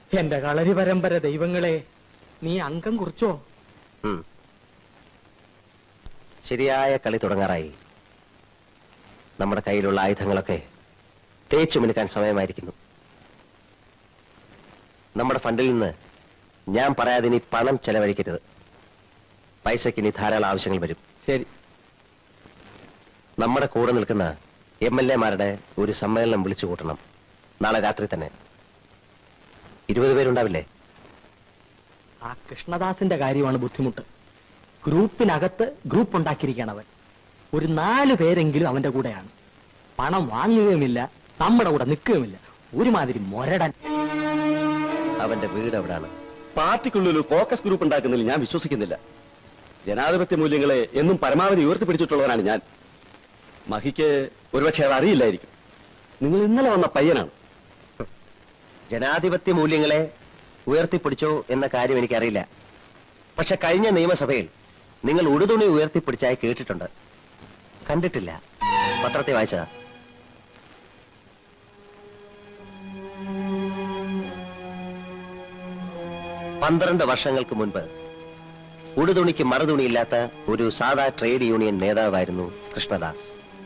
എന്റെ കളരി പരമ്പര ദൈവങ്ങളെ നീ അംഗം കുറിച്ചോ ഉം. ശരിയായ കളി തുടങ്ങാറായി നമ്മുടെ കയ്യിലുള്ള ആയുധങ്ങളൊക്കെ തേച്ചു മിനുക്കാൻ സമയമായിരിക്കുന്നു നമ്മുടെ ഫണ്ടിൽ നിന്ന് ഞാൻ പറയാതെ ഇനി പണം ചെലവഴിക്കരുത് പൈസയ്ക്ക് ഇനി ധാരാളം ആവശ്യങ്ങൾ വരും ശരി നമ്മുടെ കൂടെ നിൽക്കുന്ന എം എൽ എമാരുടെ ഒരു സമ്മേളനം വിളിച്ചു കൂട്ടണം നാളെ രാത്രി തന്നെ ഇരുപത് പേരുണ്ടാവില്ലേ ആ കൃഷ്ണദാസിന്റെ കാര്യമാണ് ബുദ്ധിമുട്ട് ഗ്രൂപ്പിനകത്ത് ഗ്രൂപ്പ് ഉണ്ടാക്കിയിരിക്കുകയാണ് അവൻ ഒരു നാല് പേരെങ്കിലും അവന്റെ കൂടെയാണ് പണം വാങ്ങുകയുമില്ല നമ്മുടെ കൂടെ നിൽക്കുകയുമില്ല ഒരുമാതിരി മൊരടൻ അവന്റെ വീട് എവിടാണ് പാർട്ടിക്കുള്ളിൽ ഒരു കോക്കസ് ഗ്രൂപ്പ് ഉണ്ടാക്കുന്നതിൽ ഞാൻ വിശ്വസിക്കുന്നില്ല ജനാധിപത്യ മൂല്യങ്ങളെ എന്നും പരമാവധി ഉയർത്തിപ്പിടിച്ചിട്ടുള്ളവനാണ് ഞാൻ മഹിക്ക് ഒരുപക്ഷെ അത് അറിയില്ലായിരിക്കും നിങ്ങൾ ഇന്നലെ വന്ന പയ്യനാണ് ജനാധിപത്യ മൂല്യങ്ങളെ ഉയർത്തിപ്പിടിച്ചോ എന്ന കാര്യം എനിക്കറിയില്ല പക്ഷെ കഴിഞ്ഞ നിയമസഭയിൽ നിങ്ങൾ ഉടുതുണി ഉയർത്തിപ്പിടിച്ചായി കേട്ടിട്ടുണ്ട് കണ്ടിട്ടില്ല പത്രത്തെ വായിച്ചതാ പന്ത്രണ്ട് വർഷങ്ങൾക്ക് മുൻപ് ഉടുതുണിക്ക് മറുതുണിയില്ലാത്ത ഒരു സാധാ ട്രേഡ് യൂണിയൻ നേതാവായിരുന്നു കൃഷ്ണദാസ്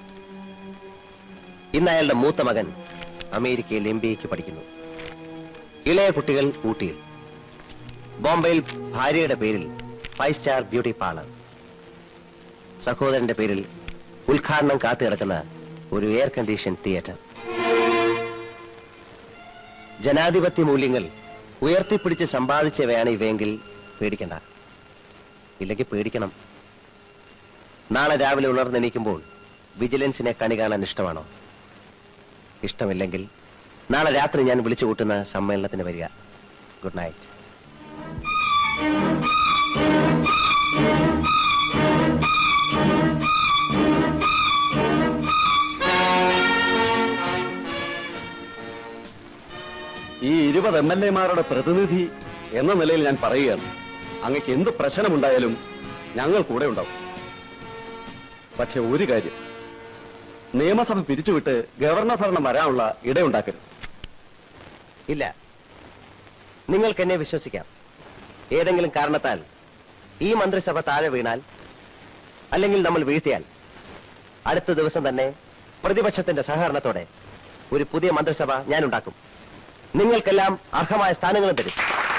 ഇന്ന് അയാളുടെ മൂത്ത മകൻ അമേരിക്കയിൽ എം ബി എക്ക് പഠിക്കുന്നു ഇളയ കുട്ടികൾ ഊട്ടിയിൽ ബോംബെയിൽ ഭാര്യയുടെ പേരിൽ ഫൈവ് സ്റ്റാർ ബ്യൂട്ടി പാർലർ സഹോദരന്റെ പേരിൽ ഉദ്ഘാടനം കാത്തു കിടക്കുന്ന ഒരു എയർ കണ്ടീഷൻ തിയേറ്റർ ജനാധിപത്യ മൂല്യങ്ങൾ ഉയർത്തിപ്പിടിച്ച് സമ്പാദിച്ചവയാണ് ഇവയെങ്കിൽ പേടിക്കണ്ട ഇല്ലെങ്കിൽ പേടിക്കണം നാളെ രാവിലെ ഉണർന്നെണീക്കുമ്പോൾ വിജിലൻസിനെ കണി കാണാൻ ഇഷ്ടമാണോ ഇഷ്ടമില്ലെങ്കിൽ നാളെ രാത്രി ഞാൻ വിളിച്ചു കൂട്ടുന്ന സമ്മേളനത്തിന് വരിക ഗുഡ് നൈറ്റ് ഈ ഇരുപത് എം എൽ എമാരുടെ പ്രതിനിധി എന്ന നിലയിൽ ഞാൻ പറയുകയാണ് അങ്ങക്ക് എന്ത് പ്രശ്നമുണ്ടായാലും ഞങ്ങൾ കൂടെ ഉണ്ടാവും പക്ഷെ ഒരു കാര്യം നിയമസഭ പിരിച്ചുവിട്ട് ഗവർണർ ഭരണം വരാനുള്ള ഇടയുണ്ടാക്കരുത് ഇല്ല നിങ്ങൾക്ക് എന്നെ വിശ്വസിക്കാം ഏതെങ്കിലും കാരണത്താൽ ഈ മന്ത്രിസഭ താഴെ വീണാൽ അല്ലെങ്കിൽ നമ്മൾ വീഴ്ത്തിയാൽ അടുത്ത ദിവസം തന്നെ പ്രതിപക്ഷത്തിന്റെ സഹകരണത്തോടെ ഒരു പുതിയ മന്ത്രിസഭ ഞാൻ ഉണ്ടാക്കും നിങ്ങൾക്കെല്ലാം അർഹമായ സ്ഥാനങ്ങളും തരും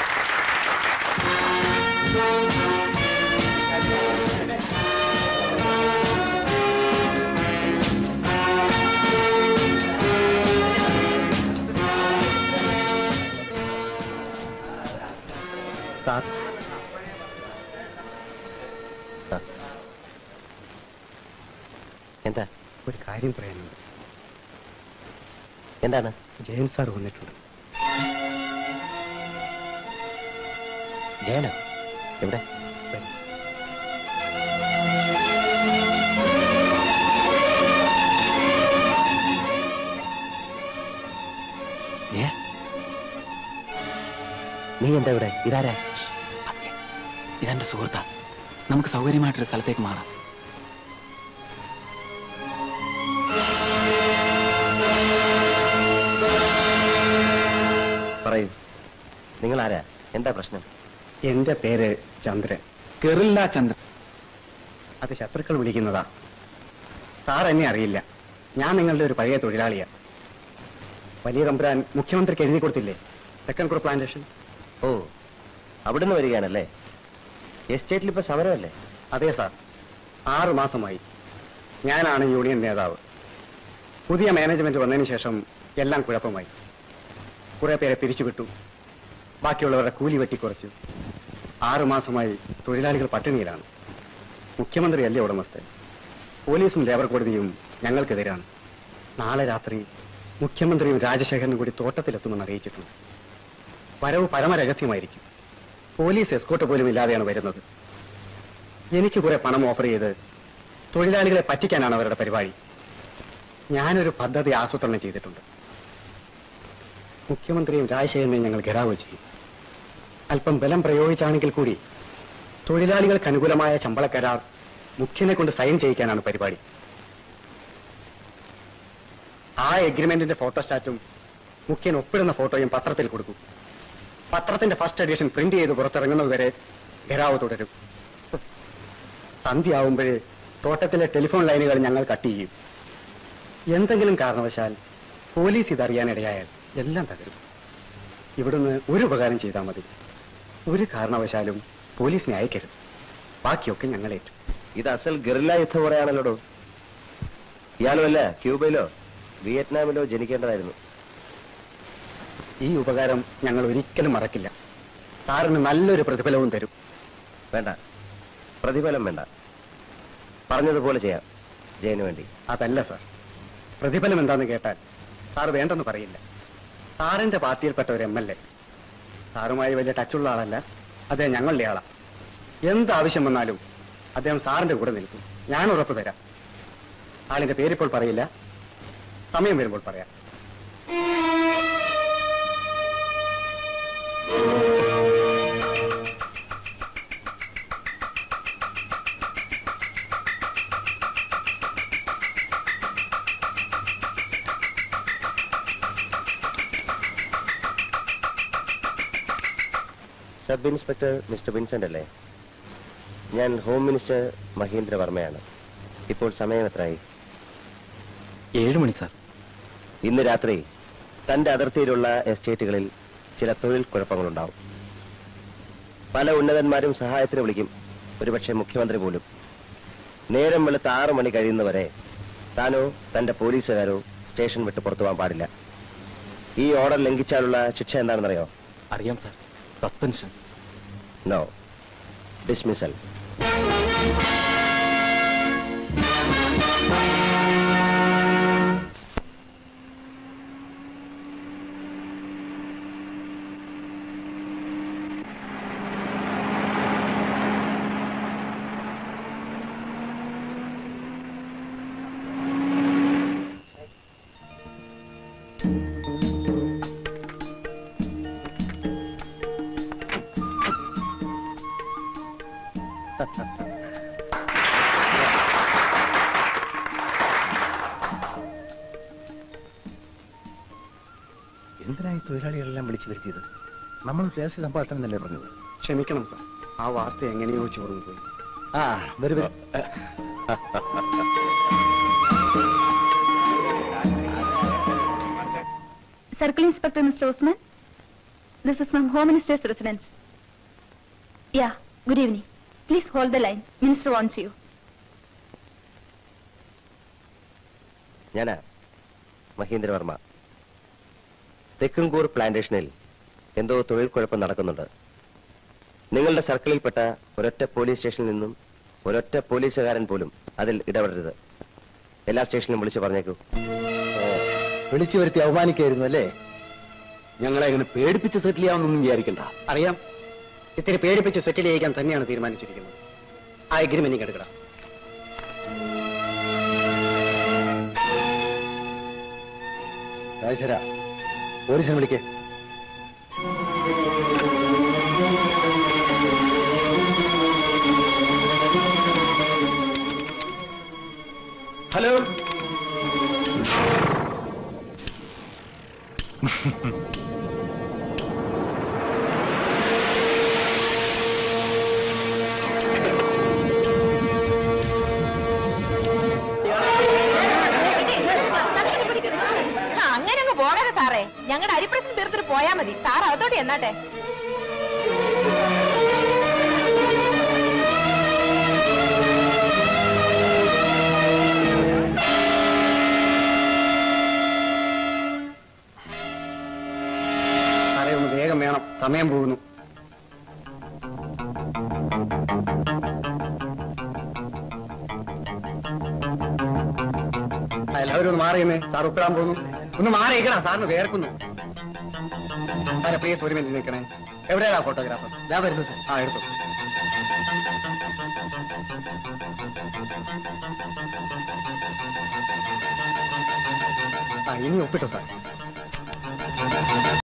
സാർ ആ. എന്താ ഒരു കാര്യം പറയാനുണ്ട് എന്താണ് ജയൻ സാർ വന്നിട്ടുണ്ട് ജയന എവിടെ വരും. ജയ നീ എന്താ ഇവിടെ ഇതാരാ ഇതെന്റെ സുഹൃത്താ നമുക്ക് സൗകര്യമായിട്ടൊരു സ്ഥലത്തേക്ക് മാറാം പറയൂ നിങ്ങൾ ആരാ എന്താ പ്രശ്നം എന്റെ പേര് ചന്ദ്രൻ കെറില്ല ചന്ദ്രൻ അത് ശത്രുക്കൾ വിളിക്കുന്നതാ സാർ എന്നെ അറിയില്ല ഞാൻ നിങ്ങളുടെ ഒരു പഴയ തൊഴിലാളിയാ വലിയ തമ്പുരാൻ മുഖ്യമന്ത്രിക്ക് എഴുതി കൊടുത്തില്ലേ തെക്കൻ കുറ് പ്ലാന്റേഷൻ ഓ അവിടുന്ന് വരികയാണല്ലേ എസ്റ്റേറ്റിൽ ഇപ്പൊ സമരമല്ലേ അതെ സാർ ആറ് മാസമായി ഞാനാണ് യൂണിയൻ നേതാവ് പുതിയ മാനേജ്മെന്റ് വന്നതിന് ശേഷം എല്ലാം കുഴപ്പമായി കുറെ പേരെ പിരിച്ചുവിട്ടു ബാക്കിയുള്ളവരുടെ കൂലി വെട്ടിക്കുറച്ചു ആറു മാസമായി തൊഴിലാളികൾ പട്ടിണിയിലാണ് മുഖ്യമന്ത്രിയല്ലേ ഉടമസ്ഥൻ പോലീസും ലേബർ കോടതിയും ഞങ്ങൾക്കെതിരാണ് നാളെ രാത്രി മുഖ്യമന്ത്രിയും രാജശേഖരനും കൂടി തോട്ടത്തിലെത്തുമെന്ന് അറിയിച്ചിട്ടുണ്ട് വരവ് പരമരഹസ്യമായിരിക്കും പോലീസ് എസ്കോട്ട് പോലും ഇല്ലാതെയാണ് വരുന്നത് എനിക്ക് കുറെ പണം ഓഫർ ചെയ്ത് തൊഴിലാളികളെ പറ്റിക്കാനാണ് അവരുടെ പരിപാടി ഞാനൊരു പദ്ധതി ആസൂത്രണം ചെയ്തിട്ടുണ്ട് മുഖ്യമന്ത്രിയും രാജശേഖരനെയും ഞങ്ങൾ ഘെരാവ് ചെയ്യും അല്പം ബലം പ്രയോഗിച്ചാണെങ്കിൽ കൂടി തൊഴിലാളികൾക്ക് അനുകൂലമായ ശമ്പള കരാർ മുഖ്യനെ കൊണ്ട് സൈൻ ചെയ്യിക്കാനാണ് പരിപാടി ആ എഗ്രിമെന്റിന്റെ ഫോട്ടോസ്റ്റാറ്റും മുഖ്യൻ ഒപ്പിടുന്ന ഫോട്ടോയും പത്രത്തിൽ കൊടുക്കും പത്രത്തിന്റെ ഫസ്റ്റ് എഡിഷൻ പ്രിന്റ് ചെയ്ത് പുറത്തിറങ്ങുന്നത് വരെ ഘരാവ് തുടരും സന്ധ്യയാവുമ്പോഴേ തോട്ടത്തിലെ ടെലിഫോൺ ലൈനുകൾ ഞങ്ങൾ കട്ട് ചെയ്യും എന്തെങ്കിലും കാരണവശാൽ പോലീസ് ഇതറിയാനിടയായാൽ എല്ലാം തകരും ഇവിടുന്ന് ഒരു ഉപകാരം ചെയ്താൽ മതി ഒരു കാരണവശാലും പോലീസിനെ അയക്കരുത് ബാക്കിയൊക്കെ ഞങ്ങളേറ്റു ഇത് അസൽ ഗറില്ല യുദ്ധം പറയാണല്ലോടോ ഇയാളുമല്ല ക്യൂബയിലോ വിയറ്റ്നാമിലോ ജനിക്കേണ്ടതായിരുന്നു ഈ ഉപകാരം ഞങ്ങൾ ഒരിക്കലും മറക്കില്ല സാറിന് നല്ലൊരു പ്രതിഫലവും തരും വേണ്ട പ്രതിഫലം വേണ്ട പറഞ്ഞതുപോലെ ചെയ്യാം ജയന് വേണ്ടി അതല്ല സാർ പ്രതിഫലം എന്താന്ന് കേട്ടാൽ സാർ വേണ്ടെന്ന് പറയില്ല സാറിന്റെ പാർട്ടിയിൽപ്പെട്ട ഒരു എം എൽ എ സാറുമായി വലിയ ടച്ചുള്ള ആളല്ല അദ്ദേഹം ഞങ്ങളുടെ ആളാ എന്താവശ്യം വന്നാലും അദ്ദേഹം സാറിന്റെ കൂടെ നിൽക്കും ഞാൻ ഉറപ്പ് തരാം ആളിന്റെ പേരിപ്പോൾ പറയില്ല സമയം വരുമ്പോൾ പറയാം സബ് ഇൻസ്പെക്ടർ മിസ്റ്റർ വിൻസെന്റ് അല്ലേ ഞാൻ ഹോം മിനിസ്റ്റർ മഹേന്ദ്ര വർമ്മയാണ് ഇപ്പോൾ സമയം എത്രയായി ഏഴ് മണി സാർ ഇന്ന് രാത്രി തന്റെ അതിർത്തിയിലുള്ള എസ്റ്റേറ്റുകളിൽ ചില തൊഴിൽ കുഴപ്പങ്ങളുണ്ടാവും പല ഉന്നതന്മാരും സഹായത്തിന് വിളിക്കും ഒരുപക്ഷെ മുഖ്യമന്ത്രി പോലും നേരം വെളുത്ത് ആറു മണി കഴിയുന്നവരെ താനോ തന്റെ പോലീസുകാരോ സ്റ്റേഷൻ വിട്ട് പുറത്തു പോകാൻ പാടില്ല ഈ ഓർഡർ ലംഘിച്ചാലുള്ള ശിക്ഷ എന്താണെന്നറിയോ അറിയാം സാർ സസ്പെൻഷൻ നോ ഡിസ്മിസൽ എന്തിനായി തൊഴിലാളികളെല്ലാം വിളിച്ചു വരുത്തിയത് നമ്മൾ രഹസ്യ സംഭാഷണം തന്നെ പറഞ്ഞത് ക്ഷമിക്കണം സാർ ആ വാർത്ത എങ്ങനെയോ ചോർന്നു പോയി ആ വരും വരും Circle Inspector Mr. Osman. This is from Home Minister's residence. Yeah, good evening. Please hold the line. Minister wants you. ഞാനാ മഹേന്ദ്രവർമ്മ തെക്കുംകൂർ പ്ലാന്റേഷനിൽ എന്തോ തൊഴിൽ കുഴപ്പം നടക്കുന്നുണ്ട് നിങ്ങളുടെ സർക്കിളിൽപ്പെട്ട ഒരൊറ്റ പോലീസ് സ്റ്റേഷനിൽ നിന്നും ഒരൊറ്റ പോലീസുകാരൻ പോലും അതിൽ ഇടപെടരുത് എല്ലാ സ്റ്റേഷനിലും വിളിച്ചു പറഞ്ഞേക്കൂ വിളിച്ചു വരുത്തി അവമാനിക്കായിരുന്നു അല്ലേ ഞങ്ങളെ അങ്ങനെ പേടിപ്പിച്ച് സെറ്റിൽ ചെയ്യാമെന്നൊന്നും വിചാരിക്കണ്ട അറിയാം ഇത്തിരി പേടിപ്പിച്ച് സെറ്റിൽ ചെയ്യിക്കാൻ തന്നെയാണ് തീരുമാനിച്ചിരിക്കുന്നത് ആ എഗ്രിമെന്റ് എടുക്കണം രാജേശ്വര പോലീസിനെ വിളിക്കേ ഹലോ അങ്ങനെ അങ്ങ് പോകാതെ സാറേ ഞങ്ങളുടെ അരിപ്രശ്നം തീർത്തിട്ട് പോയാ മതി സാർ അതോടെ എന്നാട്ടെ സാറേ ഒന്ന് വേഗം വേണം സമയം പോകുന്നു ആ, എല്ലാവരും ഒന്ന് മാറിയുന്നേ സാർ ഉപ്പിടാൻ പോകുന്നു ഒന്ന് മാറിയിക്കണം സാറിന് വേർക്കുന്നു സാറെ പ്ലീസ് ഒരു മിനിറ്റ് നിൽക്കണേ എവിടെയാ ഫോട്ടോഗ്രാഫർ ഞാൻ വരുന്നു സാർ ആ എടുത്തു ആ ഇനി ഒപ്പിട്ടോ സാർ